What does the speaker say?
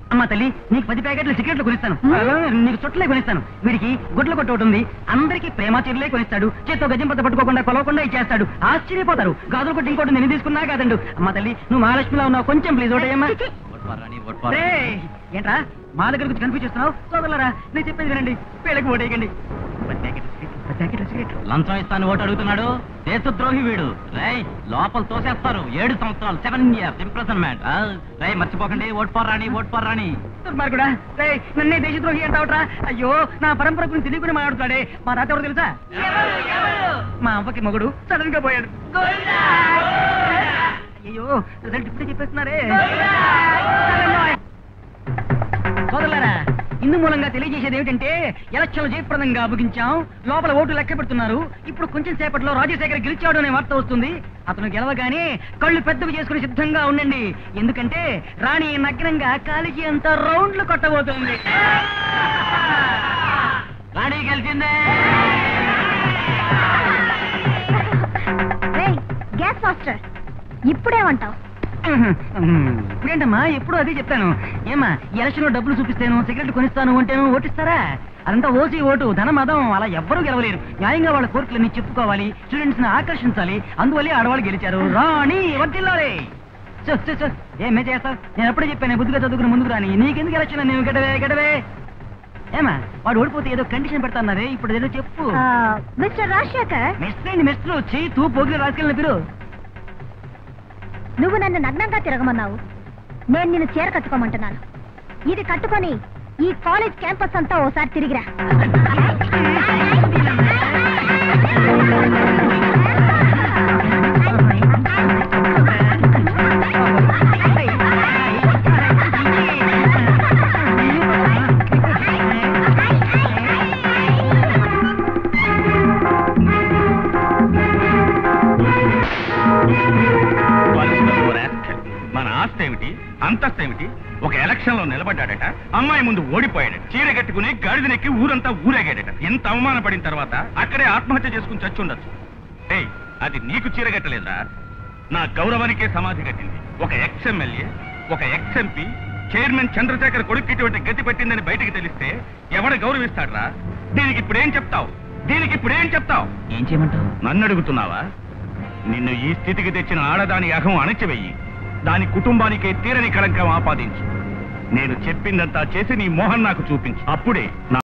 అమ్మా తల్లి నీకు పది ప్యాకెట్లు సిగరెట్లు కొనిస్తాను ఆ, నీకు చుట్టలే కొనిస్తాను వీడికి గుడ్ల కొట్టు ఒకటి ఉంది అందరికి ప్రేమ చీరలే కొనిస్తాడు చేత్తో గజం పత్త పట్టుకోకుండా కొలవకుండా ఇచ్చేస్తాడు ఆశ్చర్యపోతారు గాజులు కొట్టి ఇంకోటి నేను తీసుకున్నా కాదండు అమ్మా తల్లి నువ్వు మహాలక్ష్మిలా ఉన్నావు కొంచెం ప్లీజ్ ఒకటేయమ్మా రేయ్, ఏంట్రా మా దగ్గర గురించి కన్ఫ్యూజ్ చేస్తున్నావు సోదరులారా నేను చెప్పేది వినండి పేళ్ళకి ఓటేయకండి పది ప్యాకెట్లు సిగరెట్లు, పది ప్యాకెట్లు సిగరెట్లు లంచం ఇస్తాను ఓటు అడుగుతున్నాడు దేశద్రోహి వీడు రై లోపల తోసేస్తారు ఏడు సంవత్సరాలు సెవెన్ ఇయర్స్ ఇంప్రెసన్మెంట్ రై మర్చిపోకండి vote for Rani vote for Rani దుర్మార్గుడా రేయ్ నన్నే దేశద్రోహి అంటావుట్రా అయ్యో నా పరంపర గురించి తెలియకుండా మాట్లాడుతాడే మా తాత ఎవరు తెలుసా మా అవ్వకి మొగుడు సడన్ గా పోయాడు అయ్యో రిజల్ట్ ఇప్పుడే చెప్పేస్తున్నారే సోదరులారా ఇందు మూలంగా తెలియజేసేది ఏమిటంటే ఎలక్షన్లు జయప్రదంగా ముగించాం లోపల ఓటు లెక్క పెడుతున్నారు ఇప్పుడు కొంచెం సేపట్లో రాజశేఖర్ గెలిచాడు అనే వార్త వస్తుంది అతను గెలవగానే కళ్ళు పెద్దవి చేసుకుని సిద్ధంగా ఉండండి ఎందుకంటే రాణి నగ్నంగా కాలికి అంత రౌండ్లు కొట్టబోతుంది రాణి గెలిచిందే రేయ్ గ్యాస్ మాస్టర్ ఇప్పుడేమంటావు ఇప్పుడేంటమ్మా ఎప్పుడు అదే చెప్తాను ఏమా ఎలక్షన్ లో డబ్బులు చూపిస్తాను సిగరెట్ కొనిస్తాను అంటేను ఓటిస్తారా అదంతా ఓసి ఓటు ధన మదం అలా ఎవ్వరూ గెలవలేరు న్యాయంగా వాళ్ళ కోరికలన్నీ చెప్పుకోవాలి స్టూడెంట్స్ ని ఆకర్షించాలి అందువల్లే ఆడవాళ్ళు గెలిచారు రాణి వర్తిల్లాలి చూ చూ చూ ఏమే చేస్తావు నేను ఎప్పుడే చెప్పాను బుద్ధిగా చదువుకుని ముందుకు రాని నీకెందుకు ఎలక్షన్ నేను గడవే గడవే ఏమా వాడు ఓడిపోతే ఏదో కండిషన్ పెడతాన్నారే ఇప్పుడు ఏదో చెప్పు ఆ, మిస్టర్ రాజశేఖర్ మిస్టర్ అండి మిస్టర్ వచ్చి తూ పోగిన రాసుకెళ్ళిన పిరు నువ్వు నన్ను నగ్నంగా తిరగమన్నావు నేను నిన్ను చీర కట్టుకోమంటున్నాను ఇది కట్టుకొని ఈ కాలేజ్ క్యాంపస్ అంతా ఓసారి తిరిగిరా వాళ్ళు rascal. మన ఆస్తి ఏమిటి అంతస్తు ఏమిటి ఒక ఎలక్షన్ లో నిలబడ్డాడట అమ్మాయి ముందు ఓడిపోయాడట చీర కట్టుకుని గాడిదనెక్కి ఊరంతా ఊరేగాడట ఎంత అవమానపడిన తర్వాత అక్కడే ఆత్మహత్య చేసుకుని చచ్చుండొచ్చు ఏయ్ అది నీకు చీర కట్టలేదా నా గౌరవానికే సమాధి కట్టింది ఒక ఎక్స్ ఎమ్మెల్యే ఒక ఎక్స్ ఎంపీ చైర్మన్ చంద్రశేఖర్ కొడుకు ఇటువంటి గతి పట్టిందని బయటికి తెలిస్తే ఎవడ గౌరవిస్తాడ్రా దీనికి ఇప్పుడేం చెప్తావు దీనికి ఇప్పుడేం చెప్తావు ఏం చేయమంటావు నన్ను అడుగుతున్నావా నిన్ను ఈ స్థితికి తెచ్చిన ఆడదాని అహం అణచివెయ్యి దాని కుటుంబానికే తీరని కళంకం ఆపాదించు నేను చెప్పిందంతా చేసి నీ మోహన్ నాకు చూపించు అప్పుడే నా